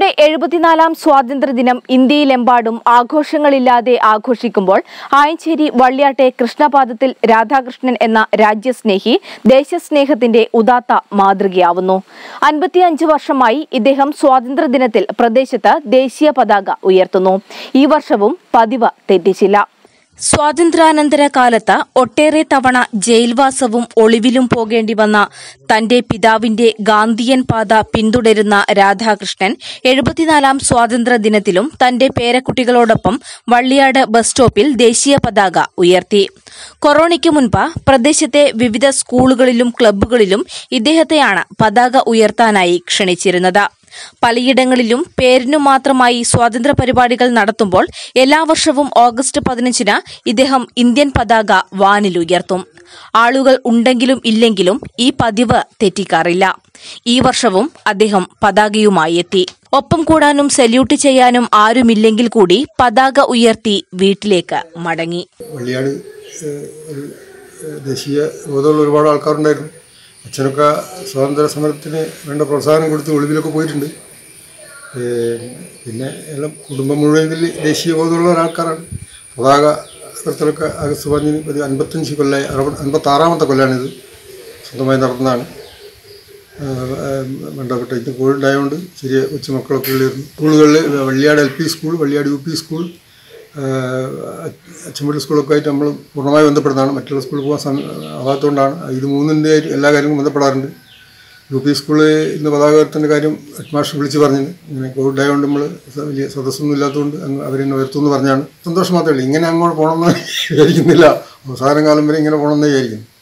ഇന്ത്യയുടെ എഴുപത്തിനാലാം സ്വാതന്ത്ര്യദിനം ഇന്ത്യയിലെമ്പാടും ആഘോഷങ്ങളില്ലാതെ ആഘോഷിക്കുമ്പോൾ ആയഞ്ചേരി വള്ളിയാട്ടെ കൃഷ്ണപാദത്തിൽ രാധാകൃഷ്ണൻ എന്ന രാജ്യസ്നേഹി ദേശസ്നേഹത്തിന്റെ ഉദാത്ത മാതൃകയാവുന്നു അൻപത്തിയഞ്ച് വർഷമായി ഇദ്ദേഹം സ്വാതന്ത്ര്യദിനത്തിൽ പ്രദേശത്ത് ദേശീയ പതാക ഉയർത്തുന്നു ഈ വർഷവും പതിവ് തെറ്റിച്ചില്ല സ്വാതന്ത്ര്യാനന്തര കാലത്ത് ഒട്ടേറെ തവണ ജയിൽവാസവും ഒളിവിലും പോകേണ്ടി വന്ന തന്റെ പിതാവിന്റെ ഗാന്ധിയൻ പാത പിന്തുടരുന്ന രാധാകൃഷ്ണൻ എഴുപത്തിനാലാം സ്വാതന്ത്ര്യ ദിനത്തിലും തന്റെ പേരക്കുട്ടികളോടൊപ്പം വള്ളിയാട് ബസ് സ്റ്റോപ്പിൽ ദേശീയ പതാക ഉയർത്തി കൊറോണയ്ക്ക് മുൻപ് പ്രദേശത്തെ വിവിധ സ്കൂളുകളിലും ക്ലബ്ബുകളിലും ഇദ്ദേഹത്തെയാണ് പതാക ഉയർത്താനായി ക്ഷണിച്ചിരുന്നത് പലയിടങ്ങളിലും പേരിനു മാത്രമായി സ്വാതന്ത്ര്യ പരിപാടികൾ നടത്തുമ്പോൾ എല്ലാ വർഷവും ഓഗസ്റ്റ് പതിനഞ്ചിന് ഇദ്ദേഹം ഇന്ത്യൻ പതാക വാനിലുയർത്തും ആളുകൾ ഉണ്ടെങ്കിലും ഇല്ലെങ്കിലും ഈ പതിവ് തെറ്റിക്കാറില്ല ഈ വർഷവും അദ്ദേഹം പതാകയുമായി എത്തി ഒപ്പം കൂടാനും സല്യൂട്ട് ചെയ്യാനും ആരുമില്ലെങ്കിൽ കൂടി പതാക ഉയർത്തി വീട്ടിലേക്ക് മടങ്ങി വള്ളിയാട് ഏഹ്, ഒരു ഏഹ്, ദേശീയ ബോധമുള്ള ഒരുപാട് ആൾക്കാരുണ്ടായിരുന്നു അച്ഛനൊക്കെ സ്വാതന്ത്ര്യ സമരത്തിന് വേണ്ട പ്രോത്സാഹനം കൊടുത്ത് ഒളിവിലൊക്കെ പോയിട്ടുണ്ട് ഏഹ്, പിന്നെ എല്ലാം കുടുംബം മുഴുവൻ ഇതിൽ ദേശീയ ബോധമുള്ള ഒരാൾക്കാരാണ് പതാക ഉയർത്തലൊക്കെ ആഗസ്റ്റ് പതിനഞ്ചിന് ഒരു അൻപത്തഞ്ച് കൊല്ലമായി അറുപത് അൻപത്താറാമത്തെ കൊല്ലമാണിത് സ്വന്തമായി നടന്നതാണ് ബന്ധപ്പെട്ട ഇത് കോവിഡ് ആയതുകൊണ്ട് ചെറിയ കൊച്ചുമക്കളൊക്കെ ഉള്ളായിരുന്നു സ്കൂളുകളിൽ Valliyad L P school Valliyad U P school Achampalli സ്കൂളൊക്കെ ആയിട്ട് നമ്മൾ പൂർണ്ണമായി ബന്ധപ്പെടുന്നതാണ് മറ്റുള്ള സ്കൂളിൽ പോകാൻ സമയം ആവാത്തതുകൊണ്ടാണ് ഇത് മൂന്നിൻ്റെ ആയിട്ട് എല്ലാ കാര്യങ്ങളും ബന്ധപ്പെടാറുണ്ട് യു പി സ്കൂളിൽ ഇന്ന് പതാക ഉയർത്തേണ്ട കാര്യം ഹെഡ് മാസ്റ്റർ വിളിച്ച് പറഞ്ഞിന് ഇങ്ങനെ കോവിഡ് ആയതുകൊണ്ട് നമ്മൾ വലിയ സദസ്സൊന്നും ഇല്ലാത്തതുകൊണ്ട് അങ്ങ് അവരെന്നെ ഉയർത്തുമെന്ന് പറഞ്ഞാണ് സന്തോഷം മാത്രമേ ഉള്ളൂ ഇങ്ങനെ അങ്ങോട്ട് പോകണമെന്ന് വിചാരിക്കുന്നില്ല അവസാന കാലം വരെ ഇങ്ങനെ പോകണമെന്ന് വിചാരിക്കുന്നു